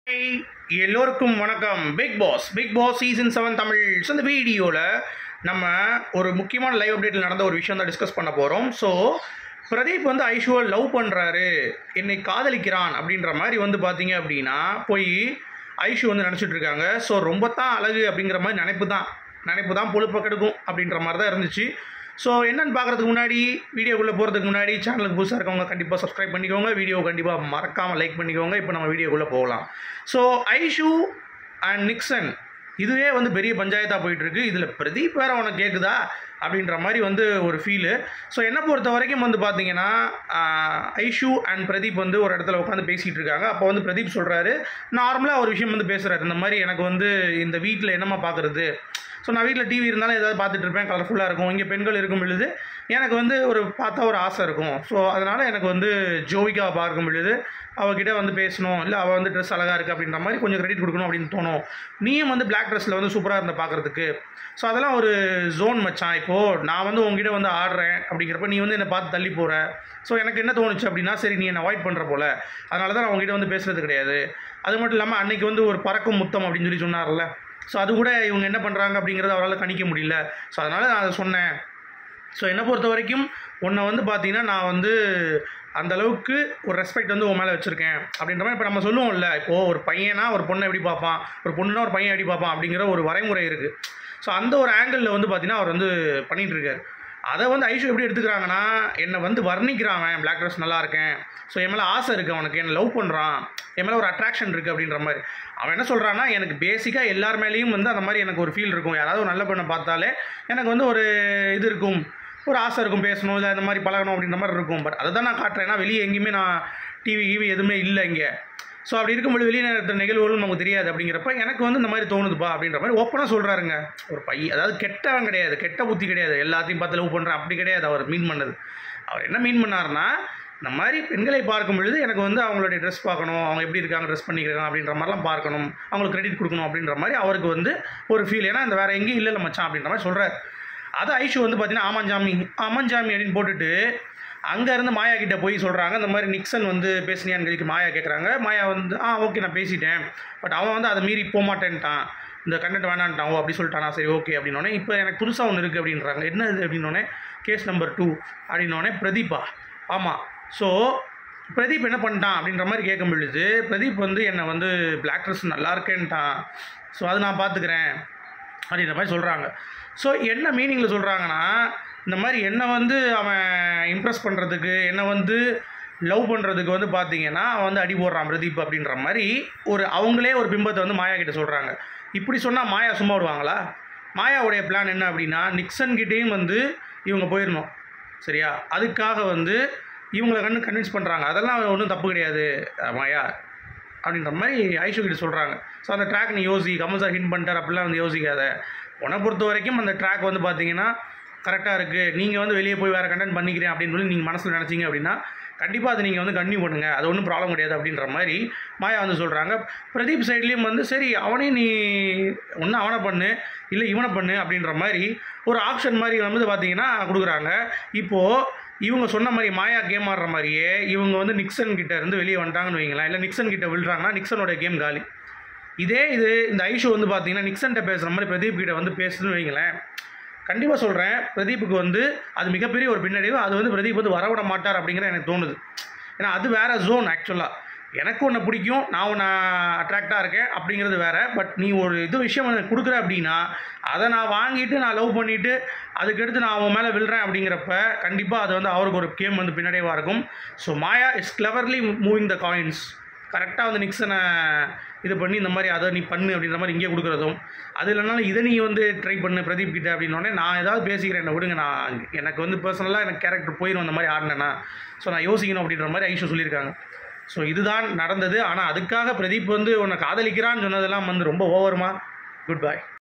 Hey, எல்லோருக்கும் வணக்கம் big boss big boss season seven Tamil so இந்த வீடியோவில் நம்ம ஒரு முக்கியமான லைவ் அப்டேட்டில் நடந்த ஒரு விஷயம் தான் டிஸ்கஸ் பண்ண போகிறோம் ஸோ பிரதீப் வந்து ஐஷுவை லவ் பண்ணுறாரு என்னை காதலிக்கிறான் அப்படின்ற மாதிரி வந்து பார்த்தீங்க அப்படின்னா போய் ஐஷு வந்து நினச்சிட்டு இருக்காங்க ஸோ ரொம்ப தான் அழகு அப்படிங்கிற மாதிரி நினைப்பு தான் நினைப்பு தான் பொழுப்ப கெடுக்கும் அப்படின்ற மாதிரி தான் இருந்துச்சு ஸோ என்னன்னு பார்க்குறதுக்கு முன்னாடி வீடியோக்குள்ளே போகிறதுக்கு முன்னாடி சேனலுக்கு புதுசாக இருக்கவங்க கண்டிப்பாக சப்ஸ்கிரைப் பண்ணிக்கோங்க வீடியோ கண்டிப்பாக மறக்காமல் லைக் பண்ணிக்கோங்க இப்போ நம்ம வீடியோக்குள்ளே போகலாம் ஸோ ஐஷு அண்ட் நிக்சன் இதுவே வந்து பெரிய பஞ்சாயத்தாக போயிட்டுருக்கு இதில் பிரதீப் வேறு உனக்கு கேட்குதா அப்படின்ற மாதிரி வந்து ஒரு ஃபீலு ஸோ என்னை பொறுத்த வரைக்கும் வந்து பார்த்தீங்கன்னா ஆஹ், ஐஷு அண்ட் பிரதீப் வந்து ஒரு இடத்துல உட்காந்து பேசிகிட்டு இருக்காங்க அப்போ வந்து பிரதீப் சொல்கிறாரு நார்மலாக ஒரு விஷயம் வந்து பேசுகிறாரு இந்த மாதிரி எனக்கு வந்து இந்த வீட்டில் என்னம்மா பார்க்குறது ஸோ நான் வீட்டில் டிவி இருந்தாலும் ஏதாவது பார்த்துட்டு இருப்பேன் கலர்ஃபுல்லாக இருக்கும் இங்கே பெண்கள் இருக்கும் பொழுது எனக்கு வந்து ஒரு பார்த்தா ஒரு ஆசை இருக்கும் ஸோ அதனால் எனக்கு வந்து ஜோவிகாவை பார்க்கும் பொழுது அவகிட்ட வந்து பேசணும் இல்லை அவள் வந்து ட்ரெஸ் அழகாக இருக்குது அப்படின்ற மாதிரி கொஞ்சம் கிரெடிட் கொடுக்கணும் அப்படின்னு தோணும் நீயும் வந்து பிளாக் ட்ரெஸ்ஸில் வந்து சூப்பராக இருந்த பார்க்குறதுக்கு ஸோ அதெல்லாம் ஒரு ஜோன் மச்சான் இப்போது நான் வந்து உங்ககிட்ட வந்து ஆடுறேன் அப்படிங்கிறப்ப நீ வந்து என்னை பார்த்து தள்ளி போகிற ஸோ எனக்கு என்ன தோணுச்சு அப்படின்னா சரி நீ என்னை அவாய்ட் பண்ணுற போல அதனால தான் நான் உங்ககிட்ட வந்து பேசுறது கிடையாது அது மட்டும் இல்லாமல் அன்னைக்கு வந்து ஒரு பறக்கும் முத்தம் அப்படின்னு சொல்லி சொன்னார்ல ஸோ அது கூட இவங்க என்ன பண்ணுறாங்க அப்படிங்கிறத அவரால் கணிக்க முடியல ஸோ அதனால் நான் அதை சொன்னேன் ஸோ என்னை பொறுத்த வரைக்கும் உன்னை வந்து பார்த்தீங்கன்னா நான் வந்து அந்த அளவுக்கு ஒரு ரெஸ்பெக்ட் வந்து உன் மேலே வச்சுருக்கேன் அப்படின்ற மாதிரி இப்போ நம்ம சொல்லுவோம்ல இப்போது ஒரு பையனா ஒரு பொண்ணை எப்படி பார்ப்பான் ஒரு பொண்ணுனா ஒரு பையன் எப்படி பார்ப்பான் அப்படிங்கிற ஒரு வரைமுறை இருக்குது ஸோ அந்த ஒரு ஆங்கிளில் வந்து பார்த்தீங்கன்னா அவர் வந்து பண்ணிகிட்டு இருக்காரு அதை வந்து ஐஷு எப்படி எடுத்துக்கிறாங்கன்னா என்னை வந்து வர்ணிக்கிறான் அவன் பிளாக் ட்ரெஸ் நல்லா இருக்கேன் ஸோ என் மேலே ஆசை இருக்குது அவனுக்கு என்னை லவ் பண்ணுறான் என் மேலே ஒரு அட்ராக்ஷன் இருக்குது அப்படின்ற மாதிரி அவன் என்ன சொல்கிறான்னா எனக்கு பேசிக்காக எல்லார் மேலேயும் வந்து அந்த மாதிரி எனக்கு ஒரு ஃபீல் இருக்கும் யாராவது ஒரு நல்ல பெண்ணை பார்த்தாலே எனக்கு வந்து ஒரு இது இருக்கும் ஒரு ஆசை இருக்கும் பேசணும் இல்லை இந்த மாதிரி பழகணும் அப்படின்ற மாதிரி இருக்கும் பட் அதை தான் நான் காட்டுறேன் ஏன்னா வெளியே எங்கேயுமே நான் டிவி கிவி எதுவுமே இல்லை இங்கே ஸோ அப்படி இருக்கும்போது வெளியே நடக்கிற நிகழ்வுகளும் நமக்கு தெரியாது அப்படிங்கிறப்ப எனக்கு வந்து இந்த மாதிரி தோணுதுப்பா அப்படின்ற மாதிரி ஓப்பனாக சொல்கிறாருங்க ஒரு பையன் அதாவது கெட்டவன் கிடையாது கெட்ட புத்தி கிடையாது எல்லாத்தையும் பார்த்து லவ் பண்ணுறேன் அப்படி கிடையாது அவர் மீன் பண்ணது அவர் என்ன மீன் பண்ணாருன்னா இந்த மாதிரி பெண்களை பார்க்கும் பொழுது எனக்கு வந்து அவங்களுடைய ட்ரெஸ் பார்க்கணும் அவங்க எப்படி இருக்காங்க ட்ரெஸ் பண்ணிக்கிறாங்க அப்படின்ற மாதிரிலாம் பார்க்கணும் அவங்களுக்கு கிரெடிட் கொடுக்கணும் அப்படின்ற மாதிரி அவருக்கு வந்து ஒரு ஃபீல் ஏன்னா இந்த வேறு எங்கேயும் இல்லை மச்சான் அப்படின்ற மாதிரி சொல்கிறார் அது ஐஷு வந்து பார்த்தீங்கன்னா ஆமாஞ்சாமி ஆமாஞ்சாமி அப்படின்னு போட்டுட்டு அங்கேருந்து மாயா கிட்ட போய் சொல்கிறாங்க இந்த மாதிரி நிக்சன் வந்து பேசினியான்னு சொல்லி மாயா கேட்குறாங்க மாயா வந்து ஆ ஓகே நான் பேசிட்டேன் பட் அவன் வந்து அதை மீறி போக மாட்டேன்ட்டான் இந்த கண்டென்ட் வேணான்ட்டான் ஓ அப்படி சொல்லிட்டானா சரி ஓகே அப்படின்னோடனே இப்போ எனக்கு புதுசாக ஒன்று இருக்குது அப்படின்றாங்க என்ன இது அப்படின்னோடனே கேஸ் நம்பர் டூ அப்படின்னோடனே பிரதீப்பா ஆமாம் ஸோ பிரதீப் என்ன பண்ணிட்டான் அப்படின்ற மாதிரி கேட்கும் பொழுது பிரதீப் வந்து என்னை வந்து பிளாக் ட்ரெஸ் நல்லா இருக்கேன்ட்டான் ஸோ அது நான் பார்த்துக்கிறேன் அப்படின்ற மாதிரி சொல்கிறாங்க ஸோ என்ன மீனிங்கில் சொல்கிறாங்கன்னா இந்த மாதிரி என்னை வந்து அவன் இம்ப்ரெஸ் பண்ணுறதுக்கு என்னை வந்து லவ் பண்ணுறதுக்கு வந்து பார்த்தீங்கன்னா அவன் வந்து அடி போடுறான் பிரதீப் அப்படின்ற மாதிரி ஒரு அவங்களே ஒரு பிம்பத்தை வந்து மாயா கிட்ட சொல்கிறாங்க இப்படி சொன்னால் மாயா சும்மா விடுவாங்களா மாயாவுடைய பிளான் என்ன அப்படின்னா நிக்சன் கிட்டேயும் வந்து இவங்க போயிடணும் சரியா அதுக்காக வந்து இவங்களை கண்டு கன்வின்ஸ் பண்ணுறாங்க அதெல்லாம் ஒன்றும் தப்பு கிடையாது அஹ் மாயா அப்படின்ற மாதிரி ஐஷு கிட்ட சொல்கிறாங்க ஸோ அந்த ட்ராக் நீ யோசி கமல் சார் ஹிண்ட் பண்ணிட்டார் அப்படிலாம் வந்து யோசிக்காத உன்னை பொறுத்த வரைக்கும் அந்த ட்ராக் வந்து பார்த்தீங்கன்னா கரெக்டாக இருக்குது நீங்கள் வந்து வெளியே போய் வேறு கண்டென்ட் பண்ணிக்கிறேன் அப்படின்னு சொல்லி நீங்கள் மனசில் நினச்சிங்க அப்படின்னா கண்டிப்பாக அதை நீங்கள் வந்து கன்டினியூ பண்ணுங்கள் அது ஒன்றும் ப்ராப்ளம் கிடையாது அப்படின்ற மாதிரி மாயா வந்து சொல்கிறாங்க பிரதீப் சைட்லேயும் வந்து சரி அவனையும் நீ ஒன்று அவனை பண்ணு இல்லை இவனை பண்ணு அப்படின்ற மாதிரி ஒரு ஆப்ஷன் மாதிரி வந்து பார்த்தீங்கன்னா கொடுக்குறாங்க இப்போது இவங்க சொன்ன மாதிரி மாயா கேம் ஆடுற மாதிரியே இவங்க வந்து நிக்சன் கிட்ட இருந்து வெளியே வந்துட்டாங்கன்னு வைங்களேன் இல்லை நிக்சன் கிட்ட விழுறாங்கன்னா நிக்சனோட கேம் காலி இதே இது இந்த ஐஷு வந்து பார்த்தீங்கன்னா நிக்சன்கிட்ட பேசுகிற மாதிரி பிரதீப் கிட்ட வந்து பேசுதுன்னு வைங்களேன் கண்டிப்பாக சொல்கிறேன் பிரதீப்புக்கு வந்து அது மிகப்பெரிய ஒரு பின்னடைவு அது வந்து பிரதீப் வந்து வரவிட மாட்டார் அப்படிங்கிற எனக்கு தோணுது ஏன்னா அது வேற ஜோன் ஆக்சுவலாக எனக்கு ஒன்று பிடிக்கும் நான் உன்னை அட்ராக்டாக இருக்கேன் அப்படிங்கிறது வேற பட் நீ ஒரு இது விஷயம் எனக்கு கொடுக்குற அப்படின்னா அதை நான் வாங்கிட்டு நான் லவ் பண்ணிவிட்டு அதுக்கடுத்து நான் அவன் மேலே விழுறேன் அப்படிங்கிறப்ப கண்டிப்பாக அது வந்து அவருக்கு ஒரு கேம் வந்து பின்னடைவாக இருக்கும் so Maya is cleverly moving the coins கரெக்டாக வந்து நிக்சனை இது பண்ணி இந்த மாதிரி அதை நீ பண்ணு அப்படின்ற மாதிரி இங்கே கொடுக்குறதும் அது இல்லைனாலும் இதை நீ வந்து ட்ரை பண்ணு பிரதீப் கிட்ட அப்படின்னோடனே நான் ஏதாவது பேசிக்கிறேன் என்னை விடுங்க நான் எனக்கு வந்து பர்சனலாக எனக்கு கேரக்டர் போயிடும் அந்த மாதிரி ஆடினேன்னா ஸோ நான் யோசிக்கணும் அப்படின்ற மாதிரி ஐஷு சொல்லியிருக்காங்க ஸோ இதுதான் நடந்தது ஆனால் அதுக்காக பிரதீப் வந்து உன்னை காதலிக்கிறான்னு சொன்னதெல்லாம் வந்து ரொம்ப ஓவருமா குட் பை